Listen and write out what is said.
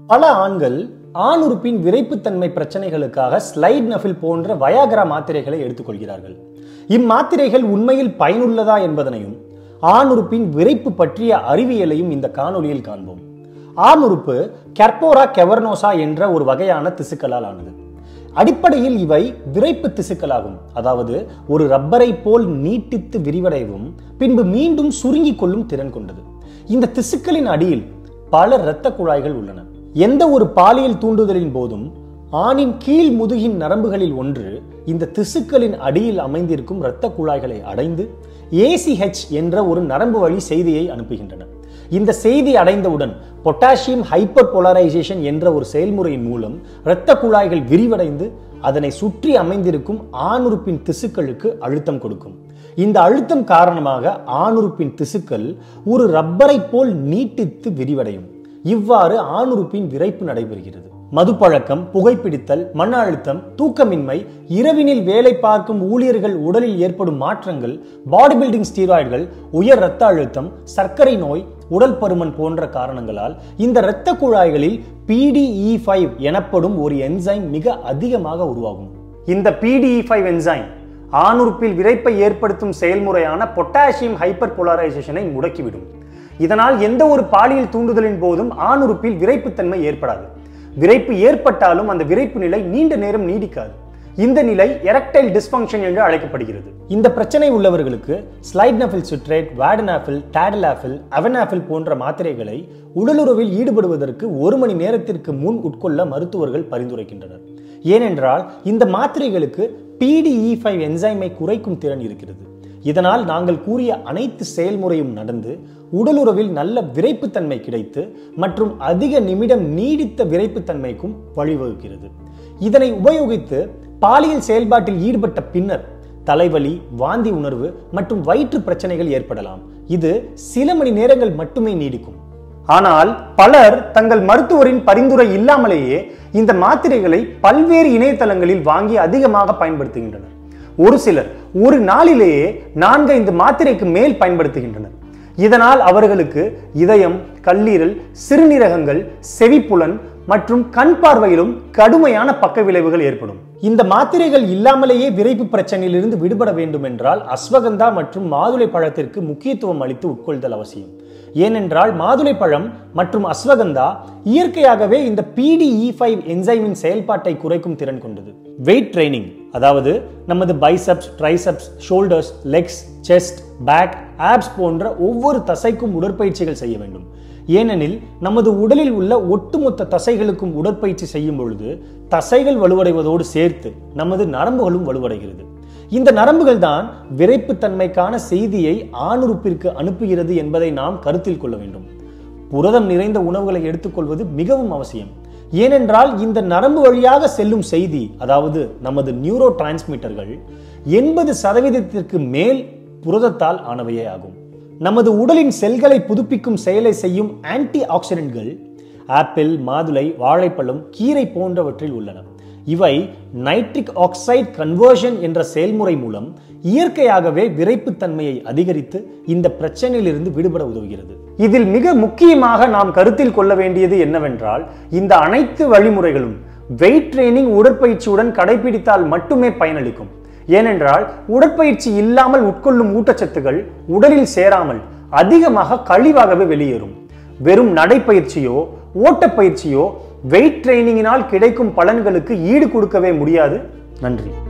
பல ஆண்கள் ஆண் உறுப்பின் விரைப்புத்தன்மை பிரச்சனைகளுக்காக ஸ்லைட் நஃபில் போன்ற வயாகரா மாத்திரைகளை எடுத்துக்கொள்கிறார்கள் இம்மாத்திரைகள் உண்மையில் பயனுள்ளதா என்பதனையும் ஆண் உறுப்பின் விரைப்பு பற்றிய அறிவியலையும் இந்த காணொளியில் காண்போம் ஆண் உறுப்பு கெர்போரா கெவர்னோசா என்ற ஒரு வகையான திசுக்களால் ஆனது அடிப்படையில் இவை விரைப்பு திசுக்களாகும் அதாவது ஒரு ரப்பரை போல் நீட்டித்து விரிவடையவும் பின்பு மீண்டும் சுருங்கிக் கொள்ளும் திறன் கொண்டது இந்த திசுக்களின் அடியில் பல இரத்த குழாய்கள் உள்ளன எந்த ஒரு பாலியல் தூண்டுதலின் போதும் ஆணின் கீழ் முதுகின் நரம்புகளில் ஒன்று இந்த திசுக்களின் அடியில் அமைந்திருக்கும் இரத்த குழாய்களை அடைந்து ஏசிஹெச் என்ற ஒரு நரம்பு வழி செய்தியை அனுப்புகின்றன இந்த செய்தி அடைந்தவுடன் பொட்டாசியம் ஹைப்பர் போலரைசேஷன் என்ற ஒரு செயல்முறையின் மூலம் இரத்த குழாய்கள் விரிவடைந்து அதனை சுற்றி அமைந்திருக்கும் ஆணுறுப்பின் திசுக்களுக்கு அழுத்தம் கொடுக்கும் இந்த அழுத்தம் காரணமாக ஆணுறுப்பின் திசுக்கள் ஒரு ரப்பரை போல் நீட்டித்து விரிவடையும் இவ்வாறு ஆணுறுப்பின் விரைப்பு நடைபெறுகிறது மதுப்பழக்கம் புகைப்பிடித்தல் மன அழுத்தம் தூக்கமின்மை இரவினில் வேலை பார்க்கும் ஊழியர்கள் உடலில் ஏற்படும் மாற்றங்கள் பாடி பில்டிங் ஸ்டீராய்டுகள் உயர் இரத்த அழுத்தம் சர்க்கரை நோய் உடல் பருமன் போன்ற காரணங்களால் இந்த இரத்த குழாய்களில் பிடிஇ ஃபைவ் எனப்படும் ஒரு என்சைம் மிக அதிகமாக உருவாகும் இந்த பிடிஇ ஃபைவ் என்சைம் ஆணுறுப்பில் விரைப்பை ஏற்படுத்தும் செயல்முறையான பொட்டாசியம் ஹைப்பர் போலரைசேஷனை முடக்கிவிடும் இதனால் எந்த ஒரு பாலியல் தூண்டுதலின் போதும் ஆணுறுப்பில் விரைப்புத்தன்மை ஏற்படாது விரைப்பு ஏற்பட்டாலும் அந்த விரைப்பு நிலை நீண்ட நேரம் நீடிக்காது இந்த நிலை எரக்டைல் டிஸ்பங்க்ஷன் என்று அழைக்கப்படுகிறது இந்த பிரச்சனை உள்ளவர்களுக்கு ஸ்லைட்னஃபில் சிட்ரேட் வேடனாஃபில் டேடலாஃபில் அவனாஃபில் போன்ற மாத்திரைகளை உடலுறவில் ஈடுபடுவதற்கு ஒரு மணி நேரத்திற்கு முன் உட்கொள்ள மருத்துவர்கள் பரிந்துரைக்கின்றனர் ஏனென்றால் இந்த மாத்திரைகளுக்கு பிடிஇ ஃபைவ் என்சைமை குறைக்கும் திறன் இருக்கிறது இதனால் நாங்கள் கூறிய அனைத்து செயல்முறையும் நடந்து உடலுறவில் நல்ல விரைப்புத்தன்மை கிடைத்து மற்றும் அதிக நிமிடம் நீடித்த விரைப்புத்தன்மைக்கும் வழிவகுக்கிறது இதனை உபயோகித்து பாலியல் செயல்பாட்டில் ஈடுபட்ட பின்னர் தலைவலி வாந்தி உணர்வு மற்றும் வயிற்று பிரச்சனைகள் ஏற்படலாம் இது சில மணி நேரங்கள் மட்டுமே நீடிக்கும் ஆனால் பலர் தங்கள் மருத்துவரின் பரிந்துரை இல்லாமலேயே இந்த மாத்திரைகளை பல்வேறு இணையதளங்களில் வாங்கி அதிகமாக பயன்படுத்துகின்றனர் ஒரு சிலர் ஒரு நாளிலேயே நான்கு ஐந்து மாத்திரைக்கு மேல் பயன்படுத்துகின்றனர் இதனால் அவர்களுக்கு இதயம் கல்லீரல் சிறுநீரகங்கள் செவிப்புலன் மற்றும் கண் பார்வையிலும் கடுமையான பக்க விளைவுகள் ஏற்படும் இந்த மாத்திரைகள் இல்லாமலேயே விரைப்பு பிரச்சனையிலிருந்து விடுபட வேண்டும் என்றால் அஸ்வகந்தா மற்றும் மாதுளை பழத்திற்கு முக்கியத்துவம் அளித்து உட்கொள்தல் அவசியம் ஏனென்றால் மாதுளை பழம் மற்றும் அஸ்வகந்தா இயற்கையாகவே இந்த பிடிஇ ஃபைவ் என்சைமின் செயல்பாட்டை குறைக்கும் திறன் கொண்டது வெயிட் ட்ரைனிங் அதாவது நமது biceps triceps shoulders legs chest back abs போன்ற ஒவ்வொரு தசைக்கும் உடற்பயிற்சிகள் செய்ய வேண்டும் ஏனெனில் நமது உடலில் உள்ள ஒட்டுமொத்த தசைகளுக்கும் உடற்பயிற்சி செய்யும் பொழுது தசைகள் வலுவடைவதோடு சேர்த்து நமது நரம்புகளும் வலுவடைகிறது இந்த நரம்புகள் தான் விரைப்புத்தன்மைக்கான செய்தியை ஆணுறுப்பிற்கு அனுப்புகிறது என்பதை நாம் கருத்தில் கொள்ள வேண்டும் புரதம் நிறைந்த உணவுகளை எடுத்துக்கொள்வது மிகவும் அவசியம் ஏனென்றால் இந்த நரம்பு வழியாக செல்லும் செய்தி அதாவது நமது நியூரோ டிரான்ஸ்மிட்டர்கள் எண்பது சதவீதத்திற்கு மேல் புரதத்தால் ஆனவையே ஆகும் நமது உடலின் செல்களை புதுப்பிக்கும் செயலை செய்யும் ஆன்டி ஆக்சிடென்ட்கள் ஆப்பிள் மாதுளை வாழைப்பழம் கீரை போன்றவற்றில் உள்ளன இவை நைட்ரிக் ஆக்சைடு கன்வர்ஷன் என்ற செயல்முறை மூலம் இயற்கையாகவே விரைப்புத்தன்மையை அதிகரித்து இந்த பிரச்சனையிலிருந்து விடுபட உதவுகிறது இதில் மிக முக்கியமாக நாம் கருத்தில் கொள்ள வேண்டியது என்னவென்றால் இந்த அனைத்து வழிமுறைகளும் வெயிட் ட்ரைனிங் உடற்பயிற்சியுடன் கடைபிடித்தால் மட்டுமே பயனளிக்கும் ஏனென்றால் உடற்பயிற்சி இல்லாமல் உட்கொள்ளும் ஊட்டச்சத்துகள் உடலில் சேராமல் அதிகமாக கழிவாகவே வெளியேறும் வெறும் நடைப்பயிற்சியோ ஓட்டப்பயிற்சியோ வெயிட் ட்ரைனிங்கினால் கிடைக்கும் பலன்களுக்கு ஈடு கொடுக்கவே முடியாது நன்றி